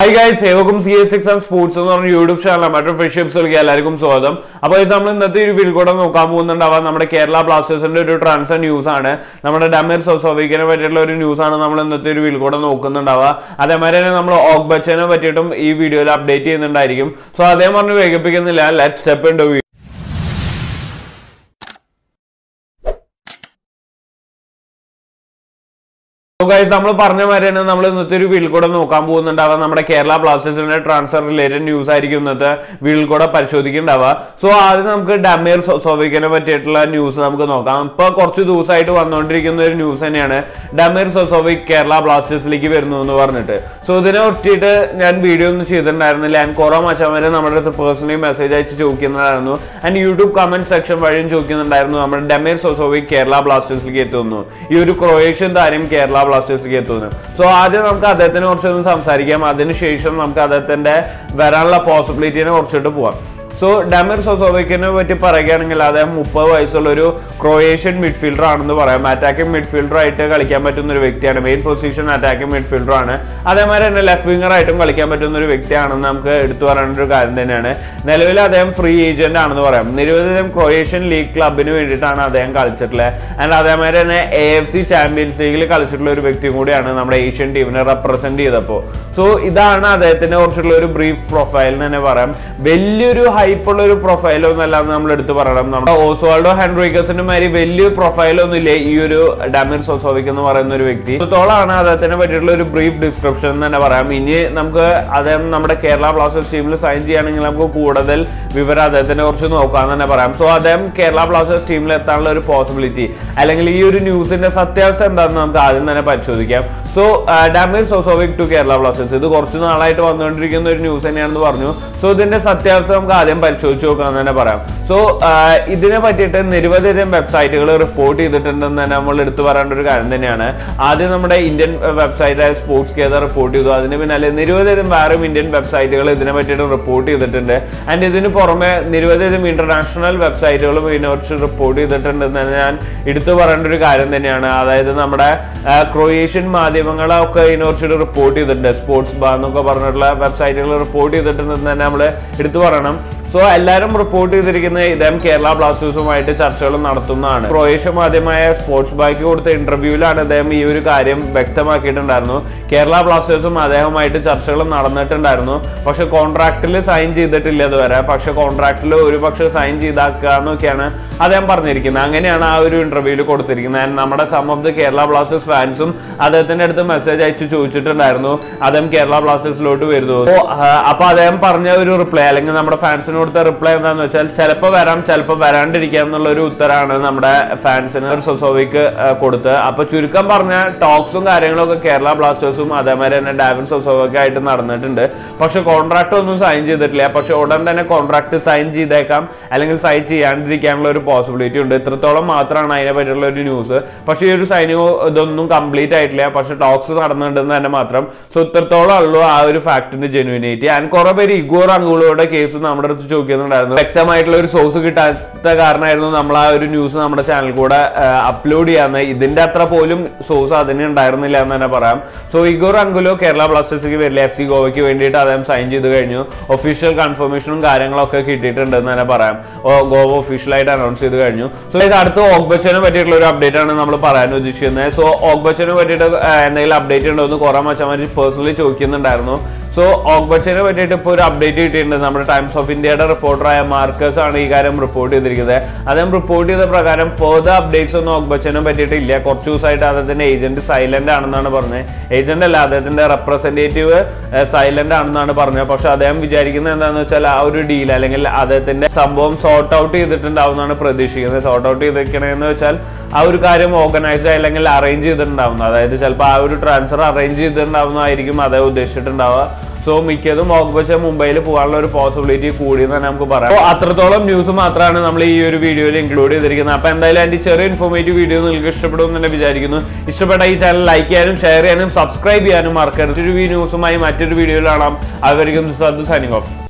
high guys ഏവർക്കും C S six and sports എന്ന് പറഞ്ഞ യൂട്യൂബ് ചാനൽ മറ്റൊരു ഫ്രണ്ട്ഷിപ്സിലേക്ക് എല്ലാവർക്കും സ്വാഗതം അപ്പോൾ ഇത് നമ്മൾ ഇന്നത്തെ ഒരു വീഡിയോ കൂടെ നോക്കാൻ പോകുന്നുണ്ടാവാം നമ്മുടെ കേരള ബ്ലാസ്റ്റേഴ്സിന്റെ ഒരു ട്രാൻസ്ഫർ ന്യൂസ് ആണ് നമ്മുടെ ഡമീർ സോസോവിക്കിനെ പറ്റിയിട്ടുള്ള ഒരു ന്യൂസ് ആണ് നമ്മൾ ഇന്നത്തെ ഒരു വീഡിയോ കൂടെ നോക്കുന്നുണ്ടാവുക അതേമാതിരി തന്നെ നമ്മൾ ഓഗ് ബച്ചനെ പറ്റിയിട്ടും ഈ വീഡിയോയിൽ അപ്ഡേറ്റ് ചെയ്യുന്നുണ്ടായിരിക്കും സോ അതേ പറഞ്ഞ് വേഗപ്പിക്കുന്നില്ല let step in video guys നമ്മൾ പറഞ്ഞ മാതിരി തന്നെ നമ്മൾ ഇന്നത്തെ ഒരു വീൽ കൂടെ നോക്കാൻ പോകുന്നുണ്ടാവുക നമ്മുടെ കേരള ബ്ലാസ്റ്റേഴ്സിന്റെ ട്രാൻസ്ഫർ റിലേറ്റഡ് ന്യൂസ് ആയിരിക്കും ഇന്നത്തെ വീൽ കൂടെ പരിശോധിക്കുന്നുണ്ടാവുക സോ ആദ്യം നമുക്ക് ഡമീർ സൊസോവിക്കിനെ പറ്റിയിട്ടുള്ള ന്യൂസ് നമുക്ക് നോക്കാം ഇപ്പൊ കുറച്ച് ദിവസമായിട്ട് വന്നുകൊണ്ടിരിക്കുന്ന ഒരു ന്യൂസ് തന്നെയാണ് ഡമീർ സൊസോവിക് കേരള ബ്ലാസ്റ്റേഴ്സിലേക്ക് വരുന്നു എന്ന് പറഞ്ഞിട്ട് സോ ഇതിനെ ഒറ്റിയിട്ട് ഞാൻ വീഡിയോ ഒന്നും ചെയ്തിട്ടുണ്ടായിരുന്നില്ല ഞാൻ കുറെ മച്ചവരെ നമ്മുടെ അടുത്ത് പേഴ്സണലി മെസ്സേജ് അയച്ച് ചോദിക്കുന്നുണ്ടായിരുന്നു ആൻഡ് യൂട്യൂബ് കമന്റ് സെക്ഷൻ വഴിയും ചോദിക്കുന്നുണ്ടായിരുന്നു നമ്മുടെ ഡമീർ സൊസോവിക് കേരള ബ്ലാസ്റ്റേഴ്സിലേക്ക് എത്തുന്നു ഈ ഒരു ക്രൊയേഷ്യൻ താരം കേരള ബ്ലാസ്റ്റേഴ്സിലേക്ക് എത്തുന്നു സോ ആദ്യം നമുക്ക് അദ്ദേഹത്തിനെ കുറിച്ചൊന്ന് സംസാരിക്കാം അതിനുശേഷം നമുക്ക് അദ്ദേഹത്തിന്റെ വരാനുള്ള പോസിബിലിറ്റിനെ കുറിച്ചിട്ട് പോവാം സോ ഡമീർ സൊസോവിക്കിനെ പറ്റി പറയുകയാണെങ്കിൽ അദ്ദേഹം മുപ്പത് വയസ്സുള്ള ഒരു ക്രൊയേഷ്യൻ മിഡ്ഫീൽഡർ ആണെന്ന് പറയാം അറ്റാക്കിംഗ് മിഡ്ഫീൽഡർ ആയിട്ട് കളിക്കാൻ പറ്റുന്ന ഒരു വ്യക്തിയാണ് മെയിൻ പൊസിഷൻ അറ്റാക്കിംഗ് മിഡ്ഫീൽഡർ ആണ് അതേമാതിരി തന്നെ ലെഫ്റ്റ് വിംഗർ ആയിട്ടും കളിക്കാൻ പറ്റുന്ന ഒരു വ്യക്തിയാണെന്ന് നമുക്ക് എടുത്തു പറയേണ്ട ഒരു കാര്യം തന്നെയാണ് നിലവിൽ അദ്ദേഹം ഫ്രീ ഏജന്റ് ആണെന്ന് പറയാം നിരവധിതരം ക്രൊയേഷ്യൻ ലീഗ് ക്ലബിന് വേണ്ടിയിട്ടാണ് അദ്ദേഹം കളിച്ചിട്ടുള്ളത് ആൻഡ് അതേമാതിരി തന്നെ എ എഫ് സി ചാമ്പ്യൻസ് ലീഗിൽ കളിച്ചിട്ടുള്ള ഒരു വ്യക്തി കൂടിയാണ് നമ്മുടെ ഏഷ്യൻ ടീമിനെ റെപ്രസെന്റ് ചെയ്തപ്പോൾ സോ ഇതാണ് അദ്ദേഹത്തിനെ കുറിച്ചുള്ള ഒരു ബ്രീഫ് പ്രൊഫൈൽ എന്ന് തന്നെ പറയാം വലിയൊരു ഹൈപ്പുള്ള ഒരു പ്രൊഫൈലോ എന്നല്ല നമ്മൾ എടുത്ത് പറയണം നമ്മുടെ ഓസ്വാൾഡോ ഹെൻറിക്കസിന്റെ മാതിരി വലിയ പ്രൊഫൈലൊന്നും ഇല്ല ഈ ഒരു ഡാമിർ സോസോവിക് എന്ന് പറയുന്ന ഒരു വ്യക്തി ഇത്രത്തോളാണ് അദ്ദേഹത്തിനെ പറ്റിയിട്ടുള്ള ഒരു ബ്രീഫ് ഡിസ്ക്രിപ്ഷൻ എന്ന് തന്നെ പറയാം ഇനി നമുക്ക് അദ്ദേഹം നമ്മുടെ കേരള ബ്ലാസ്റ്റേഴ്സ് ടീമിൽ സൈൻ ചെയ്യുകയാണെങ്കിൽ നമുക്ക് കൂടുതൽ വിവരം അദ്ദേഹത്തിനെ കുറിച്ച് നോക്കാമെന്ന് തന്നെ പറയാം സോ അദ്ദേഹം കേരള ബ്ലാസ്റ്റേഴ്സ് ടീമിൽ എത്താനുള്ള ഒരു പോസിബിലിറ്റി അല്ലെങ്കിൽ ഈ ഒരു ന്യൂസിന്റെ സത്യാവസ്ഥ എന്താണെന്ന് നമുക്ക് ആദ്യം തന്നെ പരിശോധിക്കാം so Damir Sosovic to Kerala Blasters ഇത് കുറച്ച് നാളായിട്ട് വന്നുകൊണ്ടിരിക്കുന്ന ഒരു ന്യൂസ് തന്നെയാണെന്ന് പറഞ്ഞു സോ ഇതിന്റെ സത്യാവസ്ഥ നമുക്ക് ആദ്യം പരിശോധിച്ച് നോക്കാമെന്ന് തന്നെ പറയാം സോ ഇതിനെ പറ്റിയിട്ട് നിരവധി തരം വെബ്സൈറ്റുകൾ റിപ്പോർട്ട് ചെയ്തിട്ടുണ്ടെന്ന് തന്നെ നമ്മൾ എടുത്തു പറയേണ്ട ഒരു കാര്യം തന്നെയാണ് ആദ്യം നമ്മുടെ ഇന്ത്യൻ വെബ്സൈറ്റായ സ്പോർട്സ് കേരള റിപ്പോർട്ട് ചെയ്തു അതിന് പിന്നാലെ നിരവധി തരം വേറെ ഇന്ത്യൻ വെബ്സൈറ്റുകൾ ഇതിനെ പറ്റിയിട്ട് റിപ്പോർട്ട് ചെയ്തിട്ടുണ്ട് ആൻഡ് ഇതിന് പുറമെ നിരവധി തരം ഇന്റർനാഷണൽ വെബ്സൈറ്റുകളും ഇതിനെക്കുറിച്ച് റിപ്പോർട്ട് ചെയ്തിട്ടുണ്ടെന്ന് തന്നെ ഞാൻ എടുത്തു പറയേണ്ട ഒരു കാര്യം തന്നെയാണ് അതായത് നമ്മുടെ ആ, ക്രൊയേഷ്യൻ മാധ്യമങ്ങളൊക്കെ ഇതിനെക്കുറിച്ചിട്ട് റിപ്പോർട്ട് ചെയ്തിട്ടുണ്ട് സ്പോർട്സ് ബാർ എന്നൊക്കെ പറഞ്ഞിട്ടുള്ള വെബ്സൈറ്റുകൾ റിപ്പോർട്ട് ചെയ്തിട്ടുണ്ടെന്ന് തന്നെ നമ്മൾ എടുത്തു പറയണം സോ എല്ലാവരും റിപ്പോർട്ട് ചെയ്തിരിക്കുന്ന ഇദ്ദേഹം കേരള ബ്ലാസ്റ്റേഴ്സുമായിട്ട് ചർച്ചകൾ നടത്തുന്നതാണ് ക്രൊയേഷ്യ മാധ്യമമായ സ്പോർട്സ് ബാക്ക് കൊടുത്ത ഇന്റർവ്യൂവിലാണ് അദ്ദേഹം ഈ ഒരു കാര്യം വ്യക്തമാക്കിയിട്ടുണ്ടായിരുന്നു കേരള ബ്ലാസ്റ്റേഴ്സും അദ്ദേഹവുമായിട്ട് ചർച്ചകൾ നടന്നിട്ടുണ്ടായിരുന്നു പക്ഷെ കോൺട്രാക്റ്റിൽ സൈൻ ചെയ്തിട്ടില്ല ഇതുവരെ പക്ഷെ കോൺട്രാക്റ്റിൽ ഒരു പക്ഷെ സൈൻ ചെയ്താക്കുക എന്നൊക്കെയാണ് അദ്ദേഹം പറഞ്ഞിരിക്കുന്നത് അങ്ങനെയാണ് ആ ഒരു ഇന്റർവ്യൂവിൽ കൊടുത്തിരിക്കുന്നത് And നമ്മുടെ some of the Kerala Blasters ഫാൻസും അദ്ദേഹത്തിന്റെ അടുത്ത് മെസ്സേജ് അയച്ച് ചോദിച്ചിട്ടുണ്ടായിരുന്നു അദ്ദേഹം കേരള ബ്ലാസ്റ്റേഴ്സിലോട്ട് വരുന്നു അപ്പോ, ആ, അപ്പൊ അദ്ദേഹം പറഞ്ഞ ഒരു റിപ്ലൈ അല്ലെങ്കിൽ നമ്മുടെ ഫാൻസിന് കൊടുത്ത റിപ്ലൈ എന്താന്ന് വെച്ചാൽ ചിലപ്പോൾ വരാം ചിലപ്പോൾ വരാണ്ടിരിക്കാം എന്നുള്ള ഒരു ഉത്തരമാണ് നമ്മുടെ ഫാൻസിന് ഒരു സൊസോവിക്ക് കൊടുത്ത് അപ്പൊ ചുരുക്കം പറഞ്ഞ ടോക്സും കാര്യങ്ങളൊക്കെ കേരള ബ്ലാസ്റ്റേഴ്സും അതേമാതിരി തന്നെ ഡാവിൻ സൊസോവൊക്കെ ആയിട്ട് നടന്നിട്ടുണ്ട് പക്ഷെ കോൺട്രാക്ട് ഒന്നും സൈൻ ചെയ്തിട്ടില്ല പക്ഷെ ഉടൻ തന്നെ കോൺട്രാക്ട് സൈൻ ചെയ്തേക്കാം അല്ലെങ്കിൽ സൈൻ ചെയ്യാണ്ടിരിക്കാനുള്ള ഒരു പോസിബിലിറ്റി ഉണ്ട് ഇത്രത്തോളം മാത്രമാണ് അതിനെ പറ്റിയുള്ള ഒരു ന്യൂസ് പക്ഷേ ഈ ഒരു സൈനികോ ഇതൊന്നും കംപ്ലീറ്റ് ആയിട്ടില്ല പക്ഷെ ടോക്സ് നടന്നിട്ടുണ്ടെന്ന് തന്നെ മാത്രം സോ ഇത്രത്തോളം ഉള്ളൂ ആ ഒരു ഫാക്ടിന്റെ ജെനുവിനിറ്റി ആൻഡ് കുറെ പേര് ഇഗോർ അങ്കുളോടെ കേസ് നമ്മുടെ അടുത്ത് ചോദിക്കുന്നുണ്ടായിരുന്നു വ്യക്തമായിട്ടുള്ള ഒരു സോഴ്സ് കിട്ടാത്ത കാരണമായിരുന്നു നമ്മൾ ആ ഒരു ന്യൂസ് നമ്മുടെ ചാനൽ കൂടെ അപ്ലോഡ് ചെയ്യാന്ന് ഇതിന്റെ അത്ര പോലും സോഴ്സ് അതിന് ഉണ്ടായിരുന്നില്ല എന്ന് തന്നെ പറയാം സോ ഇഗോർ അങ്കുലോ കേരള ബ്ലാസ്റ്റേഴ്സിലേക്ക് വരില്ല എഫ് സി ഗോവയ്ക്ക് വേണ്ടിയിട്ട് അദ്ദേഹം സൈൻ ചെയ്ത് കഴിഞ്ഞു ഒഫീഷ്യൽ കൺഫർമേഷനും കാര്യങ്ങളൊക്കെ കിട്ടിയിട്ടുണ്ടെന്ന് തന്നെ പറയാം ഓ, ഗോവ ഒഫീഷ്യലായിട്ട് അനൗൺസ് ചെയ്ത് കഴിഞ്ഞു സോ ഇത് അടുത്ത ഓഗ്ബച്ചനെ പറ്റിയിട്ടുള്ള ഒരു അപ്ഡേറ്റ് ആണ് നമ്മൾ പറയാൻ ഉദ്ദേശിക്കുന്നത് സോ ഓഗ്ബച്ചനെ പറ്റിയിട്ട് ആ, എന്തെങ്കിലും അപ്ഡേറ്റ് ഉണ്ടോ എന്ന് കുറെ മച്ചമാര് പേഴ്സണലി ചോദിക്കുന്നുണ്ടായിരുന്നു സോ ഓഗ്ബച്ചനെ പറ്റിയിട്ട് ഇപ്പോൾ ഒരു അപ്ഡേറ്റ് കിട്ടിയിട്ടുണ്ട് നമ്മുടെ ടൈംസ് ഓഫ് ഇന്ത്യയുടെ റിപ്പോർട്ടറായ മാർക്കസ് ആണ് ഈ കാര്യം റിപ്പോർട്ട് ചെയ്തിരിക്കുന്നത് അദ്ദേഹം റിപ്പോർട്ട് ചെയ്ത പ്രകാരം ഫെർദർ അപ്ഡേറ്റ്സ് ഒന്നും ഓഗ്ബച്ചനെ പറ്റിയിട്ടില്ല കുറച്ച് ദിവസമായിട്ട് അദ്ദേഹത്തിന്റെ ഏജന്റ് സൈലന്റ് ആണെന്നാണ് പറഞ്ഞത് ഏജന്റ് അല്ല അദ്ദേഹത്തിന്റെ റെപ്രസെന്റേറ്റീവ് സൈലന്റ് ആണെന്നാണ് പറഞ്ഞത് പക്ഷെ അദ്ദേഹം വിചാരിക്കുന്നത് എന്താണെന്ന് വെച്ചാൽ ആ ഒരു ഡീൽ അല്ലെങ്കിൽ അദ്ദേഹത്തിന്റെ സംഭവം സോർട്ട് ഔട്ട് ചെയ്തിട്ടുണ്ടാവുന്നതാണ് പ്രതീക്ഷിക്കുന്നത് സോർട്ട് ഔട്ട് ചെയ്തിരിക്കണമെന്ന് വെച്ചാൽ ആ ഒരു കാര്യം ഓർഗനൈസ് അല്ലെങ്കിൽ അറേഞ്ച് ചെയ്തിട്ടുണ്ടാവുന്നത് അതായത് ചിലപ്പോൾ ആ ഒരു ട്രാൻസ്ഫർ അറേഞ്ച് ചെയ്തിട്ടുണ്ടാവുന്നതായിരിക്കും അദ്ദേഹം ഉദ്ദേശിച്ചിട്ടുണ്ടാവുക സോ മിക്കതും ഓഗ്ബച്ച മുംബൈയിൽ പോകാനുള്ള ഒരു പോസിബിലിറ്റി കൂടി എന്ന് തന്നെ നമുക്ക് പറയാം അപ്പോൾ അത്രത്തോളം ന്യൂസ് മാത്രമാണ് നമ്മൾ ഈ ഒരു വീഡിയോയിൽ ഇൻക്ലൂഡ് ചെയ്തിരിക്കുന്നത് അപ്പോൾ എന്തായാലും അതിന്റെ ചെറിയ ഇൻഫോർമേറ്റീവ് വീഡിയോ നിങ്ങൾക്ക് ഇഷ്ടപ്പെടും എന്ന് തന്നെ വിചാരിക്കുന്നു ഇഷ്ടപ്പെട്ട ഈ ചാനൽ ലൈക്ക് ചെയ്യാനും ഷെയർ ചെയ്യാനും സബ്സ്ക്രൈബ് ചെയ്യാനും മറക്കരുത് ഒരു ന്യൂസുമായി മറ്റൊരു വീഡിയോയിൽ കാണാം അവർക്കും സൈനിങ് ഓഫ്